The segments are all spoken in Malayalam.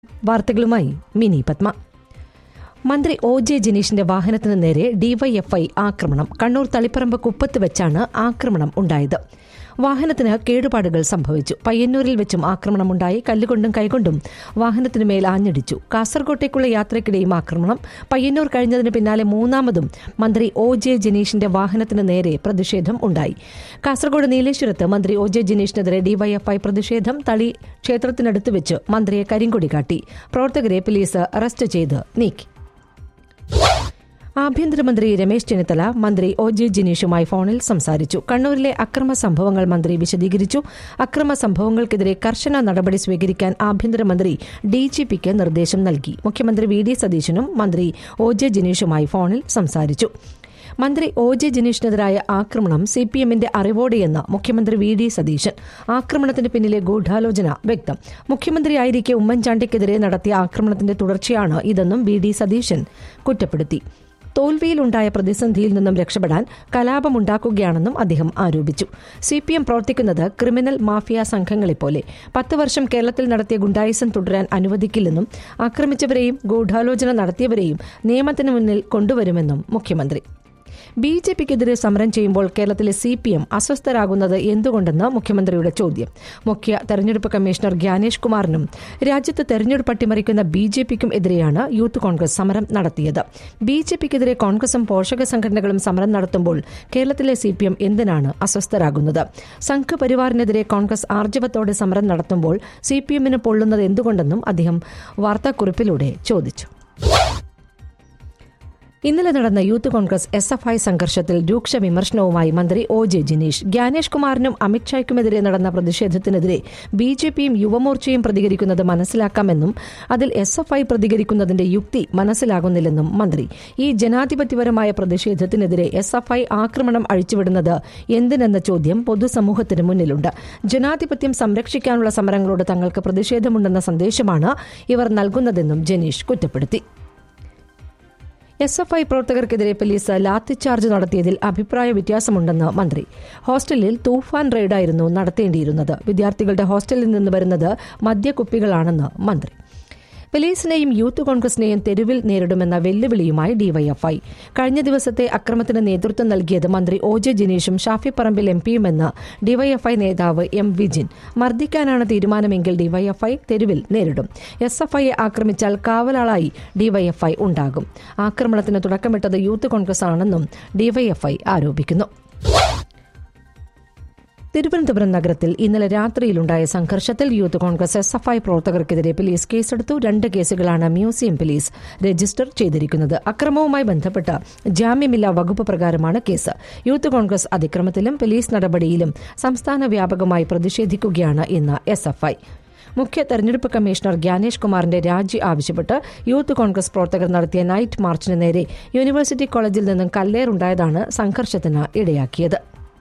വാർത്തകളുമായി മിനി പത്മ മന്ത്രി ഒ ജെ ജനീഷിന്റെ വാഹനത്തിന് നേരെ ഡിവൈഎഫ്ഐ ആക്രമണം കണ്ണൂർ തളിപ്പറമ്പ് കുപ്പത്ത് വെച്ചാണ് ആക്രമണം ഉണ്ടായത് വാഹനത്തിന് കേടുപാടുകൾ സംഭവിച്ചു പയ്യന്നൂരിൽ വെച്ചും ആക്രമണമുണ്ടായി കല്ലുകൊണ്ടും കൈകൊണ്ടും വാഹനത്തിന് മേൽ ആഞ്ഞടിച്ചു കാസർകോട്ടേക്കുള്ള യാത്രയ്ക്കിടെയും ആക്രമണം പയ്യന്നൂർ കഴിഞ്ഞതിന് പിന്നാലെ മൂന്നാമതും മന്ത്രി ഒ ജെ ജനീഷിന്റെ വാഹനത്തിന് നേരെ പ്രതിഷേധം ഉണ്ടായി കാസർഗോഡ് നീലേശ്വരത്ത് മന്ത്രി ഒ ജെ ജനീഷിനെതിരെ ഡിവൈഎഫ്ഐ പ്രതിഷേധം തളി ക്ഷേത്രത്തിനടുത്ത് വെച്ച് മന്ത്രിയെ കരിങ്കൊടി കാട്ടി പ്രവർത്തകരെ പോലീസ് അറസ്റ്റ് ചെയ്ത് നീക്കി ആഭ്യന്തരമന്ത്രി രമേശ് ചെന്നിത്തല മന്ത്രി ഒ ജെ ജിനീഷുമായി ഫോണിൽ സംസാരിച്ചു കണ്ണൂരിലെ അക്രമ സംഭവങ്ങൾ മന്ത്രി വിശദീകരിച്ചു അക്രമ സംഭവങ്ങൾക്കെതിരെ കർശന നടപടി സ്വീകരിക്കാൻ ആഭ്യന്തരമന്ത്രി ഡിജിപിക്ക് നിർദ്ദേശം നൽകി മുഖ്യമന്ത്രി വി ഡി സതീശനും മന്ത്രി ഒ ജെ ജിനീഷുമായി ഫോണിൽ സംസാരിച്ചു മന്ത്രി ഒ ജെ ജനീഷിനെതിരായ ആക്രമണം സി പി എമ്മിന്റെ അറിവോടെയെന്ന് മുഖ്യമന്ത്രി വി ഡി സതീശൻ ആക്രമണത്തിന് പിന്നിലെ ഗൂഢാലോചന വ്യക്തം മുഖ്യമന്ത്രിയായിരിക്കെ ഉമ്മൻചാണ്ടിക്കെതിരെ നടത്തിയ ആക്രമണത്തിന്റെ തുടർച്ചയാണ് ഇതെന്നും വി ഡി സതീശൻ കുറ്റപ്പെടുത്തി തോൽവിയിലുണ്ടായ പ്രതിസന്ധിയിൽ നിന്നും രക്ഷപ്പെടാൻ കലാപമുണ്ടാക്കുകയാണെന്നും അദ്ദേഹം ആരോപിച്ചു സി പി എം പ്രവർത്തിക്കുന്നത് ക്രിമിനൽ മാഫിയ സംഘങ്ങളെപ്പോലെ പത്ത് വർഷം കേരളത്തിൽ നടത്തിയ ഗുണ്ടായിസം തുടരാൻ അനുവദിക്കില്ലെന്നും ആക്രമിച്ചവരെയും ഗൂഢാലോചന നടത്തിയവരെയും നിയമത്തിന് മുന്നിൽ കൊണ്ടുവരുമെന്നും മുഖ്യമന്ത്രി ബി ജെ പിക്കെതിരെ സമരം ചെയ്യുമ്പോൾ കേരളത്തിലെ സി പി എം അസ്വസ്ഥരാകുന്നത് എന്തുകൊണ്ടെന്ന് മുഖ്യമന്ത്രിയുടെ ചോദ്യം മുഖ്യ തെരഞ്ഞെടുപ്പ് കമ്മീഷണർ ഗ്യാനേഷ് കുമാറിനും രാജ്യത്ത് തെരഞ്ഞെടുപ്പ് അട്ടിമറിക്കുന്ന ബി ജെ പിക്കും എതിരെയാണ് യൂത്ത് കോൺഗ്രസ് സമരം നടത്തിയത് ബി ജെ പിക്കെതിരെ കോൺഗ്രസും പോഷക സംഘടനകളും സമരം നടത്തുമ്പോൾ കേരളത്തിലെ സി പി എം എന്തിനാണ് അസ്വസ്ഥരാകുന്നത് സംഘപരിവാറിനെതിരെ കോൺഗ്രസ് ആർജവത്തോടെ സമരം നടത്തുമ്പോൾ സി പി എമ്മിന് പൊള്ളുന്നത് എന്തുകൊണ്ടെന്നും അദ്ദേഹം വാർത്താക്കുറിപ്പിലൂടെ ചോദിച്ചു ഇന്നലെ നടന്ന youth Congress S F I സംഘർഷത്തിൽ രൂക്ഷ വിമർശനവുമായി മന്ത്രി ഒ ജെ ജിനീഷ് ഗ്യാനേഷ് കുമാറിനും അമിത്ഷായ്ക്കുമെതിരെ നടന്ന പ്രതിഷേധത്തിനെതിരെ ബി ജെ പിയും യുവമോർച്ചയും പ്രതികരിക്കുന്നത് മനസ്സിലാക്കാമെന്നും അതിൽ എസ് എഫ് ഐ പ്രതികരിക്കുന്നതിന്റെ യുക്തി മനസ്സിലാകുന്നില്ലെന്നും മന്ത്രി ഈ ജനാധിപത്യപരമായ പ്രതിഷേധത്തിനെതിരെ എസ് എഫ് ഐ ആക്രമണം അഴിച്ചുവിടുന്നത് എന്തിനെന്ന ചോദ്യം പൊതുസമൂഹത്തിന് മുന്നിലുണ്ട് ജനാധിപത്യം സംരക്ഷിക്കാനുള്ള സമരങ്ങളോട് തങ്ങൾക്ക് പ്രതിഷേധമുണ്ടെന്ന സന്ദേശമാണ് ഇവർ നൽകുന്നതെന്നും ജനീഷ് കുറ്റപ്പെടുത്തി എസ് എഫ് ഐ പ്രവർത്തകർക്കെതിരെ പോലീസ് ലാത്തിച്ചാർജ് നടത്തിയതിൽ അഭിപ്രായ വ്യത്യാസമുണ്ടെന്ന് മന്ത്രി ഹോസ്റ്റലിൽ തൂഫാൻ റെയ്ഡായിരുന്നു നടത്തേണ്ടിയിരുന്നത് വിദ്യാർത്ഥികളുടെ ഹോസ്റ്റലിൽ നിന്ന് വരുന്നത് മദ്യക്കുപ്പികളാണെന്ന് മന്ത്രി പോലീസിനെയും യൂത്ത് കോൺഗ്രസിനെയും തെരുവിൽ നേരിടുമെന്ന വെല്ലുവിളിയുമായി ഡിവൈഎഫ്ഐ കഴിഞ്ഞ ദിവസത്തെ അക്രമത്തിന് നേതൃത്വം നൽകിയത് മന്ത്രി ഒ ജെ ജിനീഷും ഷാഫി പറമ്പിൽ എം പിയുമെന്ന് ഡിവൈഎഫ്ഐ നേതാവ് എം വിജിൻ മർദ്ദിക്കാനാണ് തീരുമാനമെങ്കിൽ ഡിവൈഎഫ്ഐ തെരുവിൽ നേരിടും എസ് എഫ് ഐയെ ആക്രമിച്ചാൽ കാവലാളായി ഡിവൈഎഫ്ഐ ഉണ്ടാകും ആക്രമണത്തിന് തുടക്കമിട്ടത് യൂത്ത് കോൺഗ്രസ് ആണെന്നും ഡിവൈഎഫ്ഐ ആരോപിക്കുന്നു തിരുവനന്തപുരം നഗരത്തിൽ ഇന്നലെ രാത്രിയിലുണ്ടായ സംഘർഷത്തിൽ youth Congress S F I പ്രവർത്തകർക്കെതിരെ പോലീസ് കേസെടുത്തു രണ്ട് കേസുകളാണ് മ്യൂസിയം പോലീസ് രജിസ്റ്റർ ചെയ്തിരിക്കുന്നത് അക്രമവുമായി ബന്ധപ്പെട്ട് ജാമ്യമില്ലാ വകുപ്പ് പ്രകാരമാണ് കേസ് യൂത്ത് കോൺഗ്രസ് അതിക്രമത്തിലും പോലീസ് നടപടിയിലും സംസ്ഥാന വ്യാപകമായി പ്രതിഷേധിക്കുകയാണ് ഇന്ന് എസ് എഫ് ഐ മുഖ്യ തെരഞ്ഞെടുപ്പ് കമ്മീഷണർ ഗ്യാനേഷ് കുമാറിന്റെ രാജി ആവശ്യപ്പെട്ട് യൂത്ത് കോൺഗ്രസ് പ്രവർത്തകർ നടത്തിയ നൈറ്റ് മാർച്ചിന് നേരെ യൂണിവേഴ്സിറ്റി കോളേജിൽ നിന്നും കല്ലേറുണ്ടായതാണ് സംഘർഷത്തിന് ഇടയാക്കിയത്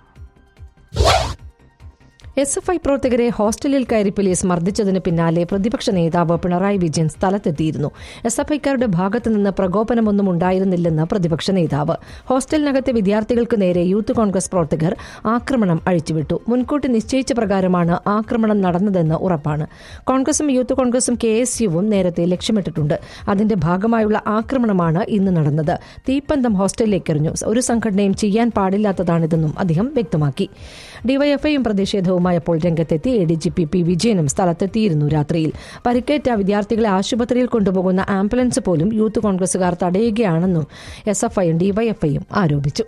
എസ് എഫ് ഐ പ്രവർത്തകരെ ഹോസ്റ്റലിൽ കയറി പോലീസ് മർദ്ദിച്ചതിന് പിന്നാലെ പ്രതിപക്ഷ നേതാവ് പിണറായി വിജയൻ സ്ഥലത്തെത്തിയിരുന്നു എസ് എഫ് ഐക്കാരുടെ ഭാഗത്തുനിന്ന് പ്രകോപനമൊന്നും ഉണ്ടായിരുന്നില്ലെന്ന് പ്രതിപക്ഷ നേതാവ് ഹോസ്റ്റലിനകത്തെ വിദ്യാർത്ഥികൾക്ക് നേരെ യൂത്ത് കോൺഗ്രസ് പ്രവർത്തകർ ആക്രമണം അഴിച്ചുവിട്ടു മുൻകൂട്ടി നിശ്ചയിച്ച പ്രകാരമാണ് ആക്രമണം നടന്നതെന്ന് ഉറപ്പാണ് കോൺഗ്രസും യൂത്ത് കോൺഗ്രസും കെ എസ് യുവും നേരത്തെ ലക്ഷ്യമിട്ടിട്ടുണ്ട് അതിന്റെ ഭാഗമായുള്ള ആക്രമണമാണ് ഇന്ന് നടന്നത് തീപ്പന്തം ഹോസ്റ്റലിലേക്ക് എറിഞ്ഞു ഒരു സംഘടനയും ചെയ്യാൻ പാടില്ലാത്തതാണിതെന്നും അദ്ദേഹം വ്യക്തമാക്കി ഡിവൈഎഫ്ഐയും പ്രതിഷേധവുമായപ്പോൾ രംഗത്തെത്തി A D G P P വിജയനും സ്ഥലത്തെത്തിയിരുന്നു രാത്രിയിൽ പരിക്കേറ്റ വിദ്യാർത്ഥികളെ ആശുപത്രിയിൽ കൊണ്ടുപോകുന്ന ആംബുലൻസ് പോലും യൂത്ത് കോൺഗ്രസുകാർ തടയുകയാണെന്നും എസ് എഫ് ഐയും ഡിവൈഎഫ്ഐയും ആരോപിച്ചു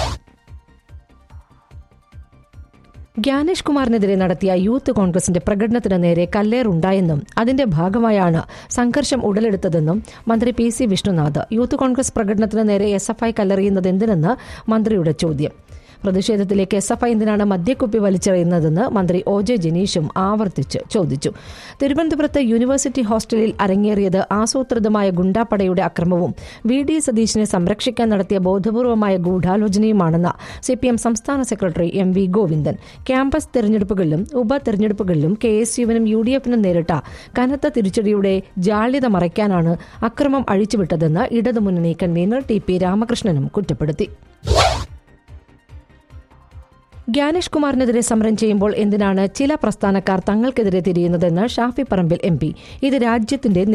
ഗ്യാനേഷ് കുമാറിനെതിരെ നടത്തിയ യൂത്ത് കോൺഗ്രസിന്റെ പ്രകടനത്തിന് നേരെ കല്ലേറുണ്ടായെന്നും അതിന്റെ ഭാഗമായാണ് സംഘർഷം ഉടലെടുത്തതെന്നും മന്ത്രി P C Vishnunadh youth Congress പ്രകടനത്തിന് നേരെ എസ് എഫ് ഐ കല്ലെറിയുന്നത് എന്തിനെന്ന് മന്ത്രിയുടെ ചോദ്യം പ്രതിഷേധത്തിലേക്ക് എസ് എഫ് ഐ എന്തിനാണ് മദ്യക്കുപ്പി വലിച്ചെറിയുന്നതെന്ന് മന്ത്രി ഒ ജെ ജനീഷും ആവർത്തിച്ച് ചോദിച്ചു തിരുവനന്തപുരത്ത് യൂണിവേഴ്സിറ്റി ഹോസ്റ്റലിൽ അരങ്ങേറിയത് ആസൂത്രിതമായ ഗുണ്ടാപ്പടയുടെ അക്രമവും വി ഡി സതീശിനെ സംരക്ഷിക്കാൻ നടത്തിയ ബോധപൂർവമായ ഗൂഢാലോചനയുമാണെന്ന് സി പി എം സംസ്ഥാന secretary M V Govindan campus തെരഞ്ഞെടുപ്പുകളിലും ഉപതെരഞ്ഞെടുപ്പുകളിലും കെ എസ് യുവിനും യു ഡി എഫിനും നേരിട്ട കനത്ത തിരിച്ചടിയുടെ ജാള്യത മറയ്ക്കാനാണ് അക്രമം അഴിച്ചുവിട്ടതെന്ന് ഇടതുമുന്നണി കൺവീനർ ടി പി രാമകൃഷ്ണനും കുറ്റപ്പെടുത്തി ഗ്യാനേഷ് കുമാറിനെതിരെ സമരം ചെയ്യുമ്പോൾ എന്തിനാണ് ചില പ്രസ്ഥാനക്കാർ തങ്ങൾക്കെതിരെ തിരിയുന്നതെന്ന് ഷാഫി പറമ്പിൽ എം പി ഇത് രാജ്യത്തിന്റെ